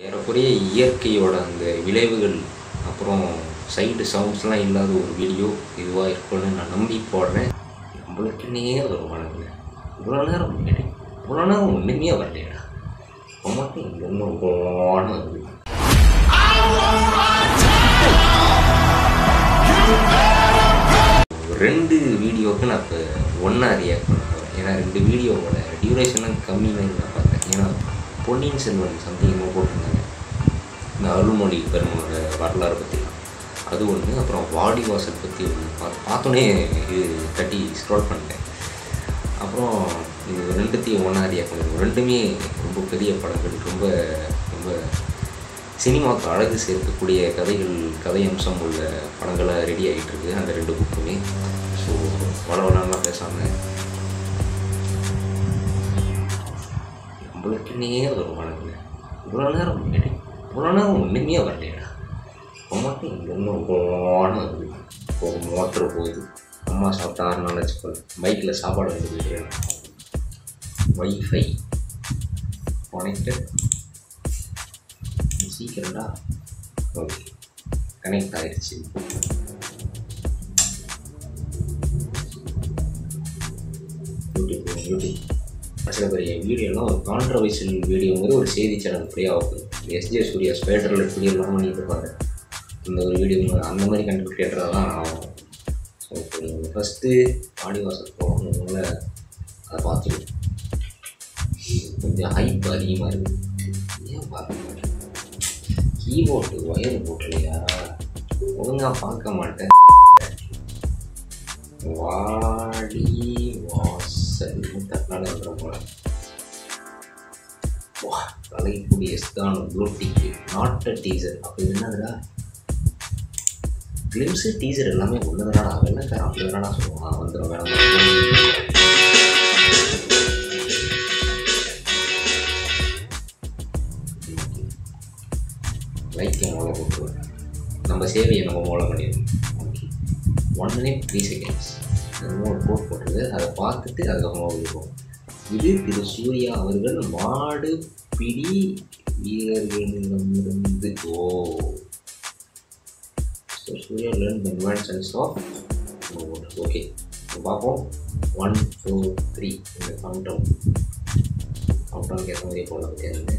ஏறக்குறைய இயற்கையோட அந்த விளைவுகள் அப்புறம் சைடு சவுண்ட்ஸ்லாம் இல்லாத ஒரு வீடியோ இதுவாக இருக்கும்னு நான் நம்பி போடுறேன் நம்மளுக்குன்னே வருமானங்க இவ்வளோ நேரம் முன்னாடி இவ்வளோ நேரம் ஒன்றுமே வரலையடா இப்போ மட்டும் இங்கேருந்து போன வருது ரெண்டு வீடியோவுக்கு நான் இப்போ ஒன்றா ரியாக்ட் பண்ண போகிறேன் ஏன்னா ரெண்டு வீடியோவோட டியூரேஷனும் கம்மின்னு நான் பார்த்தேன் ஏன்னா பொன்னியின் செல்வன் சந்தேகமாக போட்டிருந்தாங்க இந்த அருள்மொழி பெருமனோட வரலாறு பற்றிலாம் அது ஒன்று அப்புறம் வாடிவாசல் பற்றி ஒன்று பார்த்து பார்த்தோன்னே இது தட்டி ஸ்க்ரோல் பண்ணிட்டேன் அப்புறம் இது ரெண்டுத்தையும் ஒன்றா ரியாக்ட் பண்ணிருக்கோம் ரெண்டுமே ரொம்ப பெரிய படங்கள் ரொம்ப ரொம்ப சினிமாவுக்கு அழகு சேர்க்கக்கூடிய கதைகள் கதை அம்சம் உள்ள படங்களாக ரெடி ஆகிட்டு இருக்கு அந்த ரெண்டு புக்குமே ஸோ வளவலாம் பேசாமல் நம்மளுக்குன்னே வருமானங்க இவ்வளோ நேரம் முன்னாடி இவ்வளோ நேரம் ஒன்றுமே வரலையடா இப்போ மட்டும் இங்கேருந்து போன வருது இப்போ மோட்டர் போகுது அம்மா சாப்பிட்டா ஆறு நாள் வச்சுக்கோங்க பைக்கில் சாப்பாடு வந்து போயிட்டு வைஃபை கனெக்டட் சீக்கிரம்டா ஓகே கனெக்ட் ஆயிடுச்சு யூடியூப் யூடியூப் சில பெரிய வீடியோலாம் ஒரு கான்ட்ரவர்ஷியல் வீடியோங்கிறது ஒரு செய்தி சேனல் ப்ளே ஆகும் எஸ்ஜே சூர்யா ஸ்பேட்டரில் இப்படி எல்லாம் பண்ணிட்டு இருப்பாரு இந்த ஒரு வீடியோ அந்த மாதிரி கண்டென்ட் கிரியேட்டராக தான் ஆகும் ஸோ இப்போ ஃபஸ்ட்டு ஆடிவாசல் போகணும்னால அதை பார்த்துருவோம் கொஞ்சம் ஹைப் அதிகமாக இருக்குது ஏன் பார்க்க மாட்டேன் கீபோர்டு ஒயர் போட்டலையா ஒழுங்காக பார்க்க மாட்டேன் வாடி வாசல் தட்டினால வந்துடும் போல வா கலைக்குடி எஸ்தான் ப்ளூடிக்கு நாட் அ டீசர் அப்போ இது என்னதுடா கிளிம்ஸு டீசர் எல்லாமே ஒன்று தானடா வெள்ளக்காரன் அப்படி தானடா சொல்லுவான் வந்துடும் வேணாம் லைக்கை மூலம் போட்டுருவேன் நம்ம சேவையை நம்ம மூலம் பண்ணிடுவோம் okay one minute three seconds ஒரு கோட் போட்டது அதை பார்த்துட்டு அதுக்கப்புறமா விடுவோம் இது திரு சூர்யா அவர்கள் மாடு பிடி வீரர்களிடமிருந்து oh so Suriya learn the inventions of okay பார்ப்போம் ஒன் டூ த்ரீ இந்த கவுண்ட் டவுன் கவுண்ட் டவுனுக்கு ஏற்ற மாதிரி போடலாம் தேர்ந்து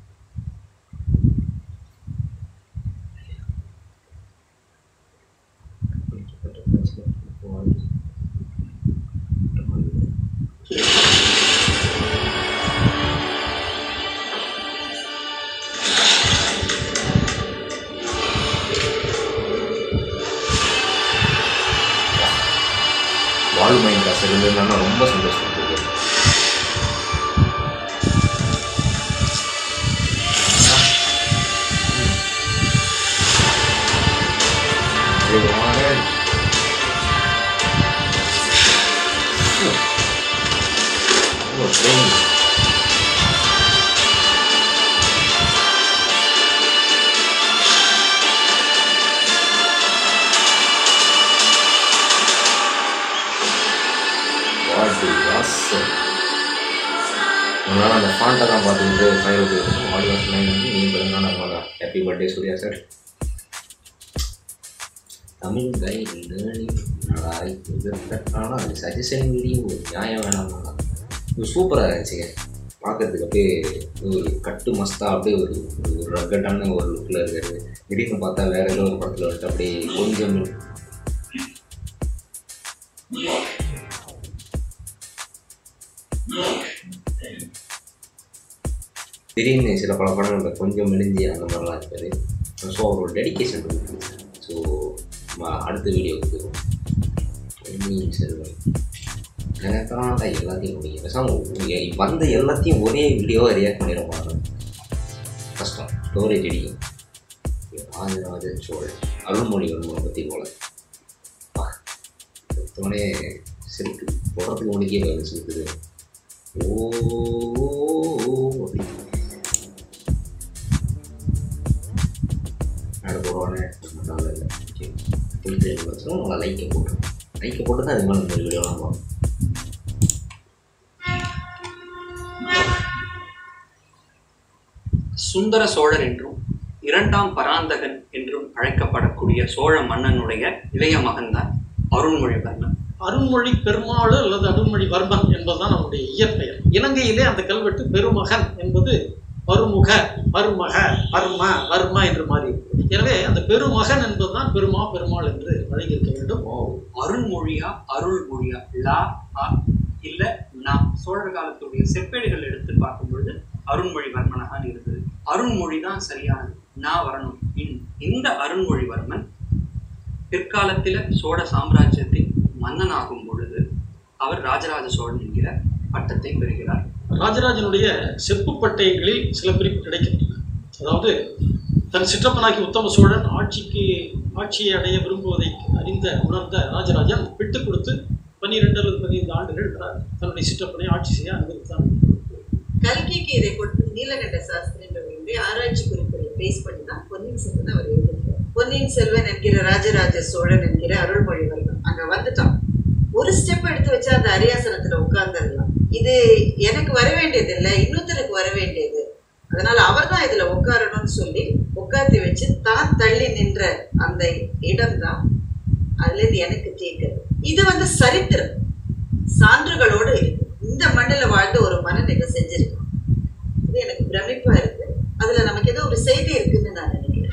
வால் மைண்ட் காசு இருந்ததுனால ரொம்ப சந்தோஷப்பட்டு ட்ரெயின் வாடி வாசல் அதனால் அந்த ஃபாண்ட்டை தான் பார்த்துக்கிட்டு ஃபைவ் போயிருக்கோம் வாடி வாசல் நைன் வந்து நீ பிறந்தான மகா happy birthday Suriya sir Tamil கை லேர்னிங் ஆனால் அது சஜஷன் வீடியோ ஒரு நியாயம் வேணாம் இது சூப்பராக இருந்துச்சுங்க பார்க்கறதுக்கு அப்படியே ஒரு கட்டு மஸ்தா அப்படியே ஒரு ஒரு ரக்கட்டான ஒரு லுக்கில் இருக்காரு திடீர்னு பார்த்தா வேற ஏதோ ஒரு படத்தில் வந்துட்டு அப்படியே கொஞ்சம் திடீர்னு சில பல படங்களில் கொஞ்சம் மெலிஞ்சி அந்த மாதிரிலாம் இருக்காரு ஸோ அவரோட டெடிக்கேஷன் இருக்குது ஸோ அடுத்த வீடியோவுக்கு பொன்னியின் செல்வன் எனக்கான எல்லாத்தையும் முடியும் பேசாமல் வந்த எல்லாத்தையும் ஒரே வீடியோவாக ரியாக்ட் பண்ணிட பாருங்க கஷ்டம் ஸ்டோரேஜ் அடிக்கும் ராஜராஜ சோழன் அருள்மொழிவர்மனை பற்றி போல எடுத்தோடனே சிரிக்கு போடுறதுக்கு உனக்கே வேலை சிரிக்குது ஓ அப்படி நட போடுவானே நல்லா இல்லை ஓகே ஃபுல் டைம் வச்சுரும் நல்லா லைக்கை போட்டு லைக்கை போட்டு தான் அது மாதிரி இந்த வீடியோலாம் பார்ப்போம் சுந்தர சோழர் என்றும் இரண்டாம் பராந்தகன் என்றும் அழைக்கப்படக்கூடிய சோழ மன்னனுடைய இளைய மகன்தான் அருண்மொழிவர்மன் அருண்மொழி பெருமாள் அல்லது அருண்மொழி வர்மன் என்பதுதான் அவருடைய இயற்பெயர் இலங்கையிலே அந்த கல்வெட்டு பெருமகன் என்பது பருமுக பருமக பர்ம வர்ம என்று மாறி இருக்கிறது. எனவே அந்த பெருமகன் என்பதுதான் பெருமா பெருமாள் என்று வழங்கியிருக்க வேண்டும் அருண்மொழியா அருள்மொழியா லா அ இல்ல நா சோழர் காலத்துடைய செப்பேடுகள் எடுத்து பார்க்கும் பொழுது அருண்மொழிவர்மனாக இருந்தது அருண்மொழி தான் சரியானது நா வரணும் இன் இந்த அருண்மொழிவர்மன் பிற்காலத்தில் சோழ சாம்ராஜ்யத்தின் மன்னனாகும் பொழுது அவர் ராஜராஜ சோழன் என்கிற பட்டத்தை பெறுகிறார் ராஜராஜனுடைய செப்பு பட்டயங்களில் சில குறிப்பு கிடைக்கின்றன அதாவது தன் சிற்றப்பனாகி உத்தம சோழன் ஆட்சிக்கு ஆட்சியை அடைய விரும்புவதை அறிந்த உணர்ந்த ராஜராஜன் விட்டு கொடுத்து பன்னிரெண்டு அல்லது பதினைந்து ஆண்டுகள் ர- தன்னுடைய சிற்றப்பனை ஆட்சி செய்ய அனுமதித்தான் கல்கிக்கு இதை கொடுத்து நீலகண்ட சாஸ்திரின்றவருடைய ஆராய்ச்சி குறிப்புகளை பேஸ் பண்ணி தான் பொன்னியின் செல்வன் அவர் எழுதியிருக்கார் பொன்னியின் செல்வன் என்கிற ராஜராஜ சோழன் என்கிற அருள்மொழிவர்மன் அங்க வந்துட்டான் ஒரு ஸ்டெப் எடுத்து வச்சா அந்த அரியாசனத்துல உட்கார்ந்துடலாம் இது எனக்கு வர வேண்டியது இல்லை இன்னொருத்தருக்கு வர வேண்டியது அதனால அவர் தான் இதுல உட்காரணும்னு சொல்லி உட்கார்த்தி வச்சு தான் தள்ளி நின்ற அந்த இடம்தான் அதுல இருந்து எனக்கு கேட்குது இது வந்து சரித்திரம் சான்றுகளோடு இருக்கு இந்த மண்ணில் வாழ்ந்து ஒரு மன்னன் இதை செஞ்சிருக்கான் இது எனக்கு பிரமிப்பா இருக்கு அதுல நமக்கு ஏதோ ஒரு செய்தி இருக்குன்னு நான் நினைக்கிறேன்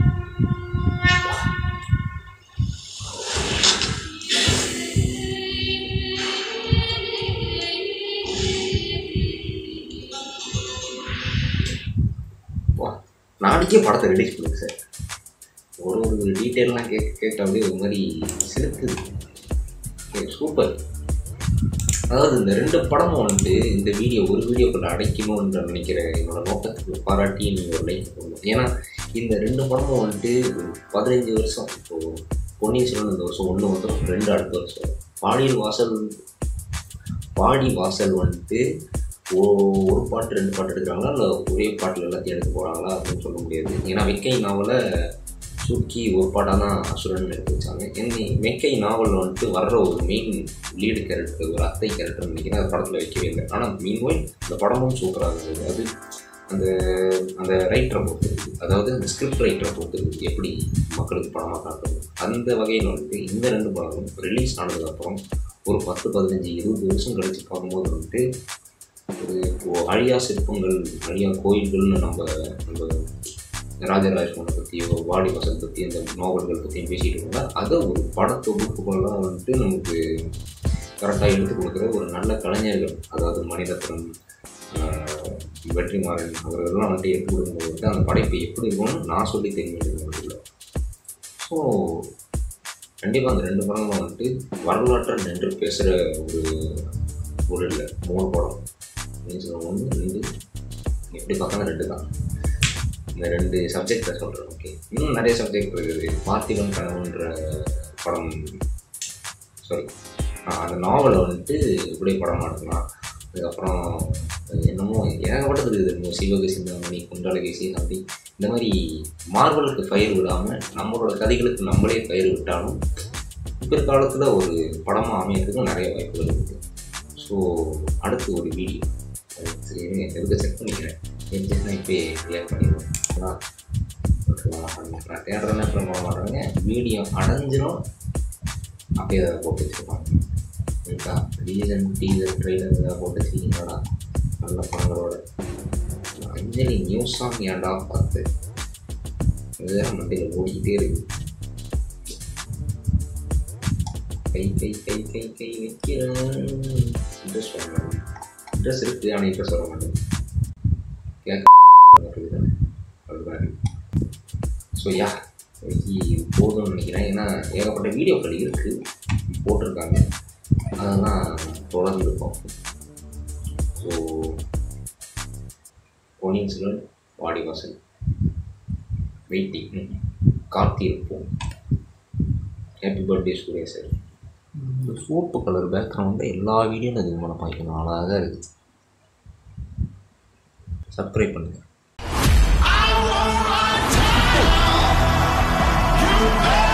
வா நாளைக்கே படத்தை ரிலீஸ் பண்ணுங்க சார் ஒரு ஒரு டீட்டெயிலாம் கேட்க கேட்க அப்படியே ஒரு மாதிரி சிலுக்குது சூப்பர் அதாவது இந்த ரெண்டு படமும் வந்துட்டு இந்த வீடியோ ஒரு வீடியோக்குள்ள அடைக்கணும்னு நினைக்கிற என்னோட நோக்கத்துக்கு பாராட்டி நீங்கள் ஒரு லைக் பண்ணணும் ஏன்னா இந்த ரெண்டு படமும் வந்துட்டு ஒரு பதினஞ்சு வருஷம் இப்போ பொன்னியின் செல்வன் இந்த வருஷம் ஒன்று வந்துடும் ரெண்டு அடுத்த வருஷம் பாடியில் வாசல் பாடி வாசல் வந்துட்டு ஓ- ஒரு பாட்டு ரெண்டு பாட்டு எடுக்கிறாங்களா இல்லை ஒரே பாட்டில் எல்லாத்தையும் எடுக்க போகிறாங்களா அப்படின்னு சொல்ல முடியாது ஏன்னா வெக்கை நாவலை சுருக்கி ஒரு பாட்டாக தான் அசுரன் எடுத்து வச்சாங்க என்னை வெக்கை நாவலில் வந்துட்டு வர்ற ஒரு மெயின் லீடு கேரக்டர் ஒரு அத்தை கேரக்டர் நினைக்கிறேன் அந்த படத்தில் வைக்கவே இல்லை ஆனால் மீன்வாய் இந்த படமும் சூப்பராக இருந்தது அது அந்த அந்த ரைட்டரை பொறுத்து இருக்கு. அதாவது அந்த ஸ்கிரிப்ட் ரைட்டரை பொறுத்து இருக்கு. எப்படி மக்களுக்கு படமாக காட்டுறது அந்த வகையில் வந்துட்டு இந்த ரெண்டு படமும் ரிலீஸ் ஆனதுக்கப்புறம் ஒரு பத்து பதினஞ்சு இருபது வருஷம் கழிச்சு பார்க்கும்போது வந்துட்டு ஒரு இப்போ அழியா சிற்பங்கள் அழியா கோயில்கள்னு நம்ம நம்ம ராஜராஜ சோழனை பற்றியோ வாடி வாசல் பற்றி அந்த நாவல்கள் பற்றியும் பேசிகிட்டு இருந்தா அதை ஒரு படத்தொகுப்புகள்லாம் வந்துட்டு நமக்கு கரெக்டாக எடுத்து கொடுக்குற ஒரு நல்ல கலைஞர்கள் அதாவது மணிரத்னம் ஆஹ், வெற்றிமாறன் அவர்கள்லாம் வந்துட்டு எடுத்து கொடுக்கும்போது வந்துட்டு அந்த படைப்பு எப்படி இருக்கும்னு நான் சொல்லி தெரிஞ்சுக்கிறது இல்லை ஸோ கண்டிப்பாக அந்த ரெண்டு படங்களும் வந்துட்டு வரலாற்றை நின்று பேசுகிற ஒரு ஒரு இல்லை மூணு படம் ஒன்று ரெண்டு எப்படி பார்த்தாலும் ரெண்டு தான் இந்த ரெண்டு சப்ஜெக்டை சொல்கிறேன் ஓகே இன்னும் நிறைய சப்ஜெக்ட் இருக்குது பார்த்திபன் கனவுன்ற படம் சாரி அந்த நாவலை வந்துட்டு இப்படி படம் எடுக்கலாம் அதுக்கப்புறம் என்னமோ ஏகப்பட்டது இருக்குது இன்னும் சிவகி சிந்தாமணி குண்டாலகேசி அப்படி இந்த மாதிரி மார்வலுக்கு பயிர் விடாமல் நம்மளோட கதைகளுக்கு நம்மளே பயிர் விட்டாலும் பிற்காலத்தில் ஒரு படமாக அமையறதுக்கும் நிறைய வாய்ப்புகள் இருக்குது ஸோ அடுத்து ஒரு வீடியோ சரி இருங்க, எதுக்கு செக் பண்ணிக்கிறேன் தெரிஞ்சுன்னா இப்போ ரியாக்ட் பண்ணிடுவேன் ஏன்னா, நான் தேடுறேன்னு அப்புறம் போட மாட்டாங்க வீடியோ அடைஞ்சிரும் அப்படியே அதை போட்டு வச்சுருப்பாங்க இருக்கா ரீசன் டீசர் ட்ரெய்லர் ஏதாவது போட்டு வச்சிருக்கீங்களா நல்ல படங்களோட அஞ்சலி நியூஸ் சாங் ஏன்டா பார்த்து இதுதான் மண்டையில் ஓடிக்கிட்டே இருக்கு கை கை கை கை கை வைக்கிறேன் இன்ட்ரெஸ்ட் வர மாட்டேன் இன்ட்ரெஸ்ட் இருக்குது ஆனால் இன்ட்ரெஸ்ட் வர மாட்டேன் கேட்க அதுதான் ஸோ யா இது போதும்னு நினைக்கிறேன் ஏன்னா ஏகப்பட்ட வீடியோக்கள் இருக்குது போட்டிருக்காங்க அதெல்லாம் தொடர்ந்து பார்ப்போம் ஸோ பொன்னியின் செல்வன் வாடிவாசல் வெயிட்டிங் காத்திருப்போம் ஹாப்பி பர்த்டே சூர்யா சார் இந்த சோப்பு கலர் பேக்ரவுண்டில் எல்லா வீடியோவும் இது மேலே பார்க்கணும் அழகாக இருக்குது சப்ஸ்கிரைப் பண்ணுங்கள் You